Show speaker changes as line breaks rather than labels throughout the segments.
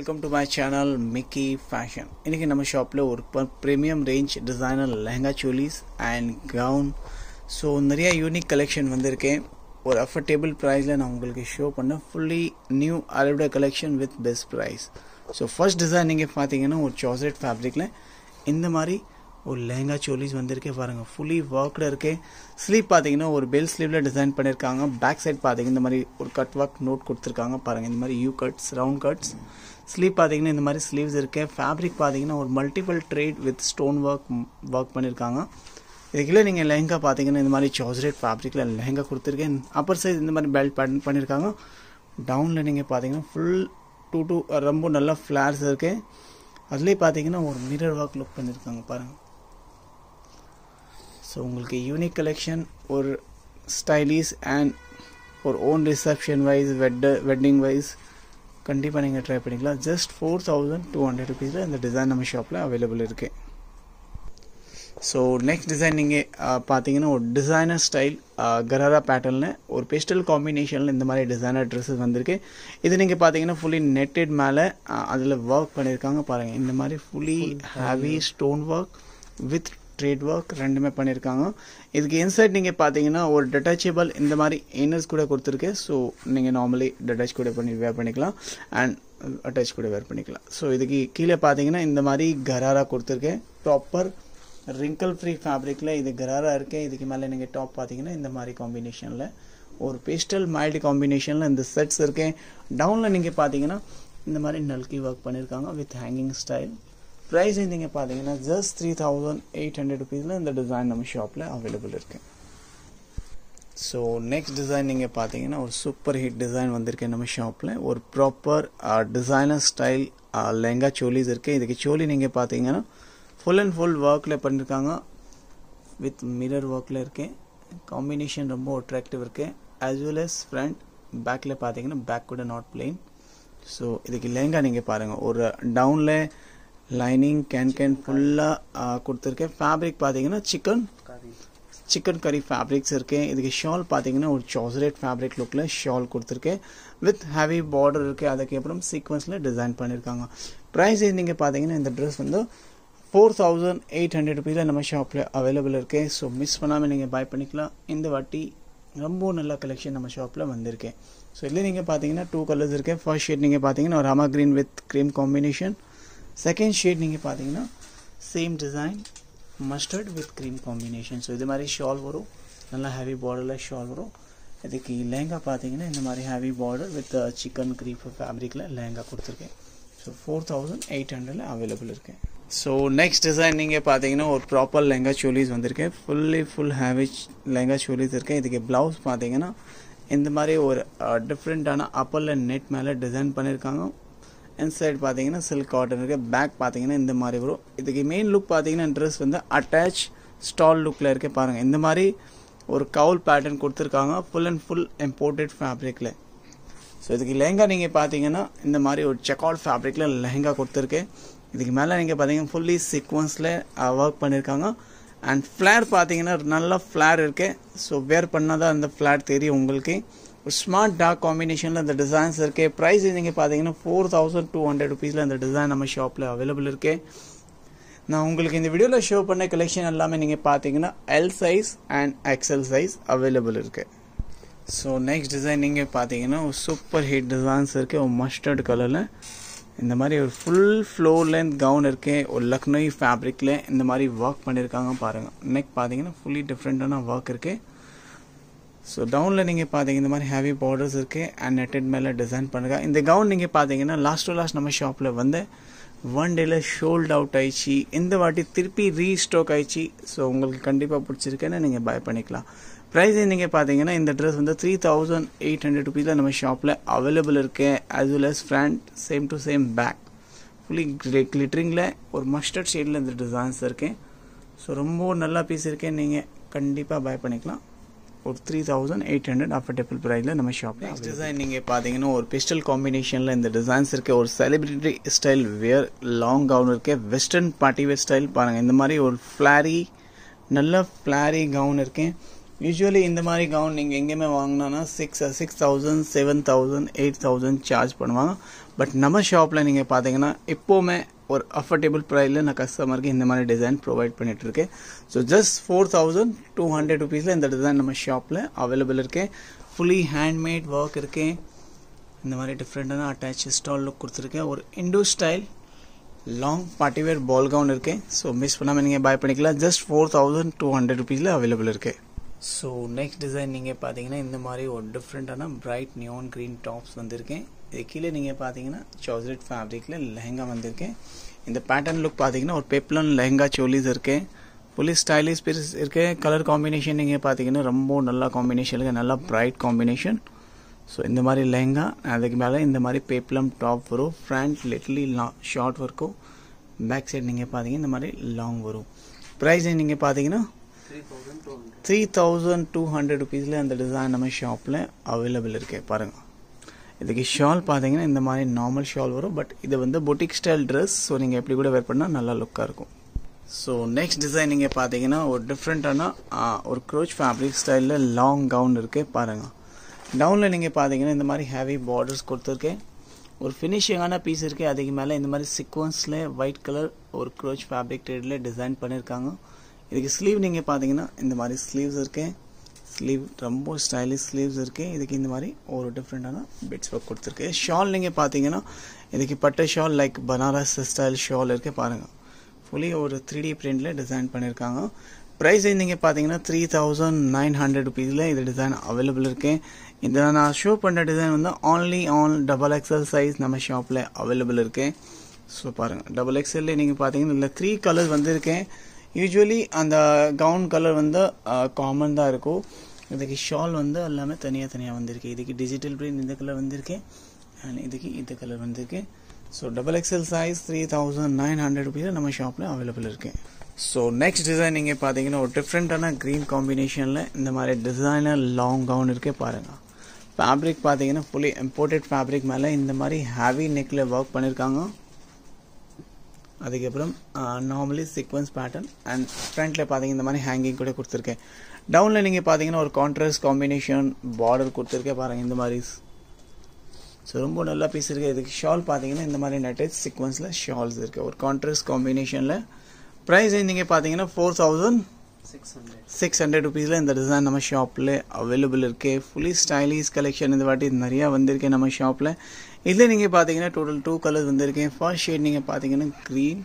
welcome to my channel Mickey fashion இன்றைக்கி நம்ம ஷாப்பில் ஒரு premium range designer lehenga cholis and gown so நிறைய யூனிக் கலெக்ஷன் வந்திருக்கேன் ஒரு அஃபர்டேபிள் ப்ரைஸில் நான் உங்களுக்கு ஷோ பண்ணேன் ஃபுல்லி நியூ அலவுட collection with best price so first design நீங்கள் பார்த்தீங்கன்னா ஒரு சாக்லேட் ஃபேப்ரிக்கில் இந்த மாதிரி ஒரு லெஹங்கா சோலிஸ் வந்திருக்கே பாருங்கள் ஃபுல்லி ஒர்க்கில் இருக்கே ஸ்லீவ் பார்த்தீங்கன்னா ஒரு பெல் ஸ்லீவில் டிசைன் பண்ணியிருக்காங்க பேக் சைட் பார்த்தீங்கன்னா இந்த மாதிரி ஒரு கட் ஒர்க் நோட் கொடுத்துருக்காங்க பாருங்கள் இந்த மாதிரி U cuts round cuts sleeve பார்த்தீங்கன்னா இந்த மாதிரி ஸ்லீவ்ஸ் இருக்கு ஃபேப்ரிக் பார்த்தீங்கன்னா ஒரு multiple thread with stone work work பண்ணியிருக்காங்க இதுக்குள்ளே நீங்கள் லெஹங்கா பார்த்தீங்கன்னா இந்த மாதிரி சார்ஜரேட் ஃபேப்ரிக்கில் லெஹங்கா கொடுத்துருக்கேன் அப்பர் சைஸ் இந்த மாதிரி பெல்ட் பேட்டர்ன் பண்ணியிருக்காங்க டவுனில் நீங்கள் பார்த்தீங்கன்னா ஃபுல் டூ டூ ரொம்ப நல்லா ஃப்ளார்ஸ் இருக்கு அதுலேயே பார்த்தீங்கன்னா ஒரு மிரர் ஒர்க் லுக் பண்ணியிருக்காங்க பாருங்கள் ஸோ உங்களுக்கு யூனிக் கலெக்ஷன் ஒரு ஸ்டைலிஷ் அண்ட் ஒரு one reception wise wed wedding wise கண்டிப்பாக நீங்கள் ட்ரை பண்ணிக்கலாம் just four thousand two hundred ருபீஸில் இந்த டிசைன் நம்ம ஷாப்பில் அவைலபிள் இருக்குது ஸோ நெக்ஸ்ட் டிசைன் நீங்கள் பார்த்தீங்கன்னா ஒரு டிசைனர் ஸ்டைல் கராரா பேட்டர்னில் ஒரு பெஸ்டல் காம்பினேஷனில் இந்த மாதிரி டிசைனர் ட்ரெஸ்ஸஸ் வந்திருக்கு இது நீங்கள் பார்த்தீங்கன்னா ஃபுல்லி நெட்டட் மேலே அதில் ஒர்க் பண்ணியிருக்காங்க பாருங்கள் இந்த மாதிரி fully heavy stone work with thread work ரெண்டுமே பண்ணியிருக்காங்க இதுக்கு இன்சைட் நீங்கள் பார்த்தீங்கன்னா ஒரு டெட்டாச்சபிள் இந்த மாதிரி இன்னர்ஸ் கூட கொடுத்துருக்கு ஸோ நீங்கள் நார்மலி டெட்டாச் கூட பண்ணி வேர் பண்ணிக்கலாம் அண்ட் அட்டாச் கூட வேர் பண்ணிக்கலாம் ஸோ இதுக்கு கீழே பார்த்தீங்கன்னா இந்த மாதிரி கராரா கொடுத்துருக்கேன் ப்ராப்பர் ரிங்கிள் ஃப்ரீ ஃபேப்ரிக்கில் இது கராரா இருக்கு இதுக்கு மேலே நீங்கள் டாப் பார்த்தீங்கன்னா இந்த மாதிரி காம்பினேஷனில் ஒரு பேஸ்டல் மைல்டு காம்பினேஷனில் இந்த செட்ஸ் இருக்கேன் டவுனில் நீங்கள் பார்த்தீங்கன்னா இந்த மாதிரி நல்கி ஒர்க் பண்ணியிருக்காங்க வித் ஹேங்கிங் ஸ்டைல் ப்ரைஸ் நீங்கள் பார்த்தீங்கன்னா just three thousand eight hundred ருபீஸில் இந்த டிசைன் நம்ம ஷாப்பில் அவைலபிள் இருக்கு ஸோ நெக்ஸ்ட் டிசைன் நீங்கள் பார்த்தீங்கன்னா ஒரு சூப்பர் ஹிட் டிசைன் வந்திருக்கு நம்ம ஷாப்பில் ஒரு proper designer style lehenga cholis இருக்குது இதுக்கு சோலி நீங்கள் பார்த்தீங்கன்னா ஃபுல் அண்ட் ஃபுல் ஒர்க்கில் பண்ணியிருக்காங்க வித் மிரர் ஒர்க்கில் இருக்கேன் காம்பினேஷன் ரொம்ப அட்ராக்டிவ் இருக்கு ஆஸ் வெல் அஸ் ஃப்ரண்ட் பேக்கில் பார்த்தீங்கன்னா பேக் கூட நாட் பிளெயின் ஸோ இதுக்கு லெங்கா நீங்கள் பாருங்கள் ஒரு டவுனில் லைனிங் கேன் கேன் ஃபுல்லாக கொடுத்துருக்கேன் ஃபேப்ரிக் பார்த்தீங்கன்னா சிக்கன் சிக்கன் கறி ஃபேப்ரிக்ஸ் இருக்குது இதுக்கு ஷால் பார்த்தீங்கன்னா ஒரு சாசரேட் ஃபேப்ரிக் லுக்கில் ஷால் கொடுத்துருக்கேன் வித் ஹெவி பார்டர் இருக்குது அதுக்கப்புறம் சீக்வன்ஸில் டிசைன் பண்ணியிருக்காங்க ப்ரைஸ் நீங்கள் பார்த்தீங்கன்னா இந்த ட்ரெஸ் வந்து ஃபோர் தௌசண்ட் எயிட் ஹண்ட்ரட் ருபீஸில் நம்ம ஷாப்பில் அவைலபிள் இருக்குது ஸோ மிஸ் பண்ணாமல் நீங்கள் பை பண்ணிக்கலாம் இந்த வாட்டி ரொம்ப நல்ல கலெக்ஷன் நம்ம ஷாப்பில் வந்திருக்கேன் ஸோ இதில் நீங்கள் பார்த்தீங்கன்னா டூ கலர்ஸ் இருக்குது ஃபர்ஸ்ட் ஷேட் நீங்கள் பார்த்தீங்கன்னா Rama green with cream combination second shade நீங்கள் பார்த்தீங்கன்னா same design mustard with cream combination so இது மாதிரி ஷால் வரும் நல்லா ஹெவி பார்டரில் ஷால் வரும் இதுக்கு லெஹங்கா பார்த்தீங்கன்னா இந்த மாதிரி heavy border with chikan crepe ஃபேப்ரிக்கில் லெஹங்கா கொடுத்துருக்கேன் ஸோ ஃபோர் தௌசண்ட் எயிட் ஹண்ட்ரடில் அவைலபிள் இருக்கு ஸோ நெக்ஸ்ட் டிசைன் நீங்கள் பார்த்தீங்கன்னா ஒரு ப்ராப்பர் லெங்கா சோலிஸ் வந்திருக்கு fully full heavy lehenga cholis இருக்கு இதுக்கு ப்ளவுஸ் பார்த்தீங்கன்னா இந்த மாதிரி ஒரு டிஃப்ரெண்ட்டான அப்பரில் நெட் மேலே டிசைன் பண்ணியிருக்காங்க இன்சைட் பார்த்தீங்கன்னா சில்க் காட்டன் இருக்குது பேக் பார்த்தீங்கன்னா இந்த மாதிரி வரும் இதுக்கு மெயின் லுக் பார்த்தீங்கன்னா ட்ரெஸ் வந்து அட்டாச் ஸ்டால் லுக்கில் இருக்க பாருங்கள் இந்த மாதிரி ஒரு கவுல் பேட்டர்ன் கொடுத்துருக்காங்க ஃபுல் அண்ட் ஃபுல் இம்போர்ட்டட் ஃபேப்ரிக்கில் ஸோ இதுக்கு லெஹங்கா நீங்கள் பார்த்தீங்கன்னா இந்த மாதிரி ஒரு செக்அவுட் ஃபேப்ரிக்கில் லெஹங்கா கொடுத்துருக்கேன் இதுக்கு மேலே நீங்கள் பார்த்தீங்கன்னா ஃபுல்லி சீக்வன்ஸில் ஒர்க் பண்ணியிருக்காங்க அண்ட் ஃப்ளேர் பார்த்தீங்கன்னா நல்லா ஃப்ளேர் இருக்கு ஸோ வேர் பண்ணால் தான் அந்த ஃப்ளேர் தெரியும் உங்களுக்கு ஒரு ஸ்மார்ட் டார்க் காம்பினேஷனில் இந்த டிசைன்ஸ் இருக்கு ப்ரைஸ் நீங்கள் பார்த்தீங்கன்னா ஃபோர் தௌசண்ட் டூ ஹண்ட்ரட் ருபீஸில் இந்த டிசைன் நம்ம ஷாப்பில் அவைலபிள் இருக்கு நான் உங்களுக்கு இந்த வீடியோவில் ஷோ பண்ண கலெக்ஷன் எல்லாமே நீங்கள் பார்த்தீங்கன்னா L size and XL size available இருக்கு ஸோ நெக்ஸ்ட் டிசைன் நீங்கள் பார்த்தீங்கன்னா ஒரு சூப்பர் ஹிட் டிசைன்ஸ் இருக்கு ஒரு மஸ்டர்ட் கலரில் இந்த மாதிரி ஒரு ஃபுல் ஃப்ளோர் லென்த் கவுன் இருக்கு ஒரு லக்னோய் ஃபேப்ரிக்கில் இந்த மாதிரி ஒர்க் பண்ணியிருக்காங்க பாருங்கள் நெக் பார்த்தீங்கன்னா ஃபுல்லி டிஃப்ரெண்ட்டான ஒர்க் இருக்குது ஸோ டவுனில் நீங்கள் பார்த்தீங்க இந்த மாதிரி ஹேவி பார்டர்ஸ் இருக்குது அண்ட் நெட்டட் மேலே டிசைன் பண்ணுங்க இந்த கவுன் நீங்கள் பார்த்தீங்கன்னா லாஸ்ட் டு லாஸ்ட் நம்ம ஷாப்பில் வந்து ஒன் டேல ஷோல்ட் அவுட் ஆயிடுச்சு இந்த வாட்டி திருப்பி ரீஸ்டாக் ஆயிடுச்சு ஸோ உங்களுக்கு கண்டிப்பாக பிடிச்சிருக்கேன்னு நீங்கள் பை பண்ணிக்கலாம் ப்ரைஸ் நீங்கள் பார்த்தீங்கன்னா இந்த ட்ரெஸ் வந்து த்ரீ தௌசண்ட் எயிட் ஹண்ட்ரட் ருபீஸில் நம்ம ஷாப்பில் அவைலபிள் இருக்கு as well as front same to same back fully கிளிட்டரிங்கில் ஒரு மஸ்டர்ட் ஷேடில் இந்த டிசைன்ஸ் இருக்கேன் ஸோ ரொம்ப நல்லா பீஸ் இருக்கேன் நீங்கள் கண்டிப்பாக பை பண்ணிக்கலாம் ஒரு three thousand eight hundred affordable ப்ரைஸில் நம்ம ஷாப்பில் நெக்ஸ்ட் டிசைன் நீங்கள் பார்த்தீங்கன்னா ஒரு பிஸ்டல் காம்பினேஷனில் இந்த டிசைன்ஸ் இருக்க ஒரு celebrity style wear long gown இருக்கு வெஸ்டர்ன் பார்ட்டி வேர் ஸ்டைல் பாருங்கள் இந்த மாதிரி ஒரு ஃப்ளாரி நல்ல ஃப்ளாரி கவுன் இருக்கேன் யூஸ்வலி இந்த மாதிரி கவுன் நீங்கள் எங்கேயுமே வாங்கினா six six thousand seven thousand eight thousand charge பண்ணுவாங்க பட் நம்ம ஷாப்பில் நீங்கள் பார்த்தீங்கன்னா எப்போவுமே ஒரு அஃபோர்டபுள் ப்ரைஸில் நான் கஸ்டமருக்கு இந்த மாதிரி டிசைன் ப்ரொவைட் பண்ணிட்டு இருக்கேன் so just four thousand two hundred ருபீஸில் இந்த டிசைன் நம்ம ஷாப்பில் அவைலபிள் இருக்கேன் ஃபுல்லி ஹேண்ட்மேட் ஒர்க் இருக்கேன் இந்த மாதிரி டிஃப்ரெண்ட்டான அட்டாச் ஸ்டால் லுக் கொடுத்துருக்கேன் ஒரு Indo style long party wear ball gown இருக்கேன் ஸோ மிஸ் பண்ணாமல் நீங்கள் பை பண்ணிக்கலாம் just four thousand two hundred ருபீஸில் அவைலபிள் இருக்கு ஸோ நெக்ஸ்ட் டிசைன் நீங்கள் பார்த்தீங்கன்னா இந்த மாதிரி ஒரு டிஃப்ரெண்ட்டான பிரைட் நியான் க்ரீன் டாப்ஸ் வந்திருக்கேன் இது கீழே நீங்கள் பார்த்தீங்கன்னா சாக்லேட் ஃபேப்ரிக்கில் லெஹங்கா வந்திருக்கேன் இந்த பேட்டர்ன் லுக் பார்த்தீங்கன்னா ஒரு பெப்லன் லெஹங்கா சோலிஸ் இருக்கேன் ஃபுல்லி ஸ்டைலிஷ் பீஸ் இருக்கு கலர் காம்பினேஷன் நீங்கள் பார்த்தீங்கன்னா ரொம்ப நல்ல காம்பினேஷன் இருக்கு நல்லா பிரைட் காம்பினேஷன் ஸோ இந்த மாதிரி லெஹங்கா அதுக்கு மேலே இந்த மாதிரி பேப்ளம் டாப் வரும் ஃப்ரண்ட் லிட்லி லா ஷார்ட் ஒர்க்கும் பேக் சைடு நீங்கள் பார்த்தீங்கன்னா இந்த மாதிரி லாங் வரும் ப்ரைஸ் நீங்கள் பார்த்தீங்கன்னா த்ரீ தௌசண்ட் டூ ஹண்ட்ரட் ருபீஸில் அந்த டிசைன் நம்ம ஷாப்பில் அவைலபிள் இருக்கு பாருங்கள் இதுக்கு ஷால் பார்த்தீங்கன்னா இந்த மாதிரி நார்மல் ஷால் வரும் பட் இது வந்து பொட்டிக் ஸ்டைல் ட்ரெஸ் ஸோ நீங்கள் எப்படி கூட வேர் பண்ணால் நல்லா லுக்காக இருக்கும் ஸோ நெக்ஸ்ட் டிசைன் நீங்கள் பார்த்தீங்கன்னா ஒரு டிஃப்ரெண்ட்டான ஒரு க்ரோச் ஃபேப்ரிக் ஸ்டைலில் லாங் கவுன் இருக்குது பாருங்கள் டவுனில் நீங்கள் பார்த்தீங்கன்னா இந்த மாதிரி ஹேவி பார்டர்ஸ் கொடுத்துருக்கேன் ஒரு ஃபினிஷிங்கான பீஸ் இருக்குது அதுக்கு மேலே இந்த மாதிரி சீக்வன்ஸில் ஒயிட் கலர் ஒரு க்ரோச் ஃபேப்ரிக் ட்ரேடில் டிசைன் பண்ணியிருக்காங்க இதுக்கு ஸ்லீவ் நீங்கள் பார்த்தீங்கன்னா இந்த மாதிரி ஸ்லீவ்ஸ் இருக்கு ஸ்லீவ் ரொம்ப ஸ்டைலிஷ் ஸ்லீவ்ஸ் இருக்கு இதுக்கு இந்த மாதிரி ஒரு டிஃப்ரெண்டான பிட்ஸ் ஒர்க் கொடுத்துருக்கு ஷால் நீங்கள் பார்த்தீங்கன்னா இதுக்கு பட்ட shawl like Banaras style shawl இருக்கு பாருங்கள் ஃபுல்லி ஒரு த்ரீ டி பிரிண்டில் டிசைன் பண்ணியிருக்காங்க ப்ரைஸ் நீங்கள் பார்த்தீங்கன்னா த்ரீ தௌசண்ட் நைன் ஹண்ட்ரட் ருபீஸில் இது டிசைன் அவைலபிள் இருக்கு இதை நான் ஷோ பண்ணுற டிசைன் வந்து only on double XL size நம்ம ஷாப்பில் அவைலபிள் இருக்கு ஸோ பாருங்கள் டபுள் எக்ஸல்ல நீங்கள் பார்த்தீங்கன்னா இதில் த்ரீ கலர் வந்திருக்கேன் யூஸ்வலி அந்த கவுன் கலர் வந்து காமன் தான் இருக்கும் இதுக்கு ஷால் வந்து எல்லாமே தனியாக தனியாக வந்திருக்கு இதுக்கு டிஜிட்டல் பிரிண்ட் இந்த கலர் வந்திருக்கு அண்ட் இதுக்கு இந்த கலர் வந்திருக்கு so double XL size three thousand nine hundred rupees நம்ம ஷாப்பில் அவைலபிள் இருக்கு ஸோ நெக்ஸ்ட் டிசைன் நீங்கள் பார்த்தீங்கன்னா ஒரு டிஃப்ரெண்ட்டான க்ரீன் காம்பினேஷனில் இந்த மாதிரி டிசைனர் லாங் கவுன் இருக்கே பாருங்கள் ஃபேப்ரிக் பார்த்தீங்கன்னா ஃபுல்லி இம்போர்ட்டட் ஃபேப்ரிக் மேலே இந்த மாதிரி ஹேவி நெக்கில் ஒர்க் பண்ணியிருக்காங்க அதுக்கப்புறம் நார்மலி சீக்வன்ஸ் பேட்டர்ன் அண்ட் ஃப்ரண்ட்டில் பார்த்தீங்க இந்த மாதிரி ஹேங்கிங் கூட கொடுத்துருக்கேன் டவுனில் நீங்கள் பார்த்தீங்கன்னா ஒரு கான்ட்ராஸ்ட் காம்பினேஷன் பார்டர் கொடுத்துருக்கேன் பாருங்கள் இந்த மாதிரி ஸோ ரொம்ப நல்ல பீஸ் இருக்குது இதுக்கு ஷால் பார்த்தீங்கன்னா இந்த மாதிரி நெட்டட் சீக்வன்ஸில் ஷால்ஸ் இருக்குது ஒரு கான்ட்ராஸ்ட் காம்பினேஷனில் ப்ரைஸ் நீங்கள் பார்த்தீங்கன்னா ஃபோர் தௌசண்ட் சிக்ஸ் ஹண்ட்ரட் ருபீஸில் இந்த டிசைன் நம்ம ஷாப்பில் அவைலபிள் இருக்கு ஃபுல்லி ஸ்டைலிஷ் கலெக்ஷன் இந்த வாட்டி நிறையா வந்திருக்கு நம்ம ஷாப்பில் இதில் நீங்கள் பார்த்தீங்கன்னா டோட்டல் டூ கலர்ஸ் வந்திருக்கேன் ஃபர்ஸ்ட் ஷேட் நீங்கள் பார்த்தீங்கன்னா க்ரீன்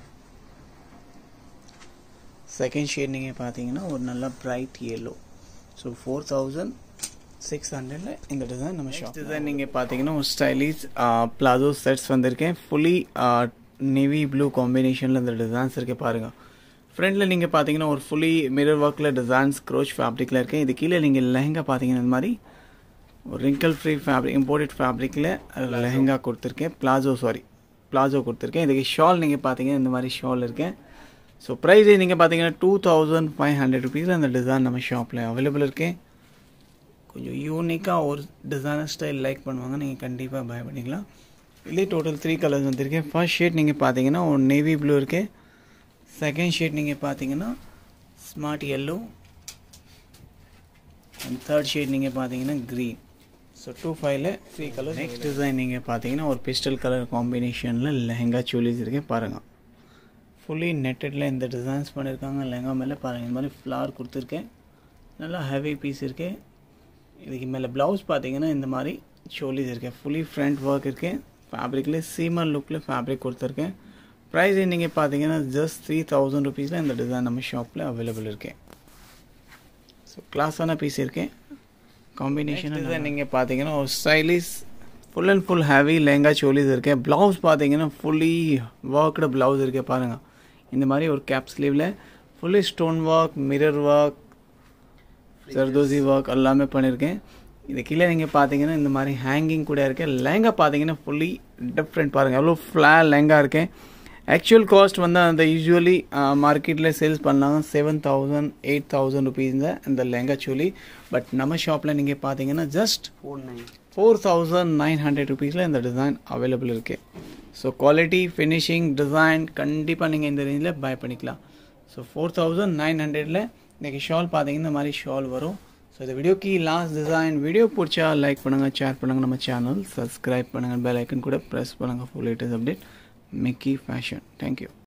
செகண்ட் ஷேட் நீங்கள் பார்த்தீங்கன்னா ஒரு நல்ல bright yellow so four thousand six ஹண்ட்ரடில் இந்த டிசைன் நம்ம ஷாப் டிசைன் நீங்கள் பார்த்தீங்கன்னா ஒரு ஸ்டைலிஷ் பிளாசோ செட்ஸ் வந்திருக்கேன் ஃபுல்லி நேவி ப்ளூ காம்பினேஷனில் இந்த டிசைன்ஸ் இருக்கு பாருங்கள் ஃப்ரண்ட்டில் நீங்கள் பார்த்தீங்கன்னா ஒரு ஃபுல்லி மிரர் ஒர்க்கில் டிசைன்ஸ் க்ரோச் ஃபேப்ரிக்கில் இருக்கேன் இது கீழே நீங்கள் லெஹங்கா பார்த்தீங்கன்னா இந்த மாதிரி ஒரு wrinkle free fabric imported ஃபேப்ரிக்கில் lehenga கொடுத்துருக்கேன் பிளாசோ சாரி பிளாசோ கொடுத்துருக்கேன் இதுக்கு ஷால் நீங்கள் பார்த்தீங்கன்னா இந்த மாதிரி ஷால் இருக்கேன் ஸோ ப்ரைஸ் நீங்கள் பார்த்தீங்கன்னா டூ தௌசண்ட் ஃபைவ் ஹண்ட்ரட் ருபீஸில் அந்த டிசைன் நம்ம ஷாப்பில் அவைலபிள் இருக்கேன் கொஞ்சம் யூனிக்காக ஒரு டிசைனர் ஸ்டைல் லைக் பண்ணுவாங்க நீங்கள் கண்டிப்பாக பை பண்ணிக்கலாம் இதுலேயே டோட்டல் த்ரீ கலர்ஸ் வந்திருக்கேன் ஃபர்ஸ்ட் ஷேட் நீங்கள் பார்த்தீங்கன்னா ஒரு நேவி ப்ளூ இருக்கு செகண்ட் ஷேட் நீங்கள் பார்த்தீங்கன்னா smart yellow and third shade நீங்கள் பார்த்தீங்கன்னா க்ரீன் ஸோ டூ ஃபைவ்ல த்ரீ கலர் நெக்ஸ்ட் டிசைன் நீங்கள் பார்த்தீங்கன்னா ஒரு பிஸ்டல் கலர் காம்பினேஷனில் லெஹங்கா சூலிஸ் இருக்கு பாருங்கள் ஃபுல்லி நெட்டடில் இந்த டிசைன்ஸ் பண்ணியிருக்காங்க லெஹங்கா மேலே பாருங்கள் இந்த மாதிரி ஃப்ளார் கொடுத்துருக்கேன் நல்லா ஹெவி பீஸ் இருக்கு இதுக்கு மேலே ப்ளவுஸ் பார்த்தீங்கன்னா இந்த மாதிரி சோலிஸ் இருக்கு ஃபுல்லி ஃப்ரண்ட் ஒர்க் இருக்கு ஃபேப்ரிக்கில் சீமர் லுக்கில் ஃபேப்ரிக் கொடுத்துருக்கேன் ப்ரைஸ் நீங்கள் பார்த்தீங்கன்னா ஜஸ்ட் த்ரீ தௌசண்ட் ருபீஸில் இந்த டிசைன் நம்ம ஷாப்பில் அவைலபிள் இருக்கு ஸோ கிளாஸான பீஸ் இருக்கேன் காம்பினேஷன் டிசைன் நீங்கள் பார்த்தீங்கன்னா ஒரு stylish full and full heavy lehenga cholis இருக்கு ப்ளவுஸ் பார்த்தீங்கன்னா ஃபுல்லி ஒர்க்டு ப்ளவுஸ் இருக்கு பாருங்கள் இந்த மாதிரி ஒரு கேப் ஸ்லீவில் fully stone work mirror work zardozi work எல்லாமே பண்ணியிருக்கேன் இது கீழே நீங்கள் பார்த்தீங்கன்னா இந்த மாதிரி ஹேங்கிங் கூட இருக்கு லெஹங்கா பார்த்தீங்கன்னா ஃபுல்லி டிஃப்ரெண்ட் பாருங்கள் எவ்வளோ ஃப்ளா லெஹங்கா இருக்கு ஆக்சுவல் காஸ்ட் வந்து அந்த யூஸ்வலி மார்க்கெட்டில் சேல்ஸ் பண்ணாங்க seven thousand eight thousand rupees இந்த லெஹங்கா சோலி பட் நம்ம ஷாப்பில் நீங்கள் பார்த்தீங்கன்னா just
four nine
four thousand nine hundred ருபீஸில் இந்த டிசைன் அவைலபிள் இருக்குது ஸோ குவாலிட்டி ஃபினிஷிங் டிசைன் கண்டிப்பாக நீங்கள் இந்த ரேஞ்சில் பை பண்ணிக்கலாம் ஸோ ஃபோர் தௌசண்ட் நைன் ஹண்ட்ரடில் இன்றைக்கி ஷால் பார்த்தீங்கன்னா இந்த மாதிரி ஷால் வரும் ஸோ இந்த வீடியோக்கு லாஸ்ட் டிசைன் வீடியோ பிடிச்சா லைக் பண்ணுங்கள் ஷேர் பண்ணுங்கள் நம்ம சேனல் சப்ஸ்கிரைப் பண்ணுங்கள் பெல் ஐக்கன் கூட ப்ரெஸ் பண்ணுங்கள் full latest update Mickey fashion thank you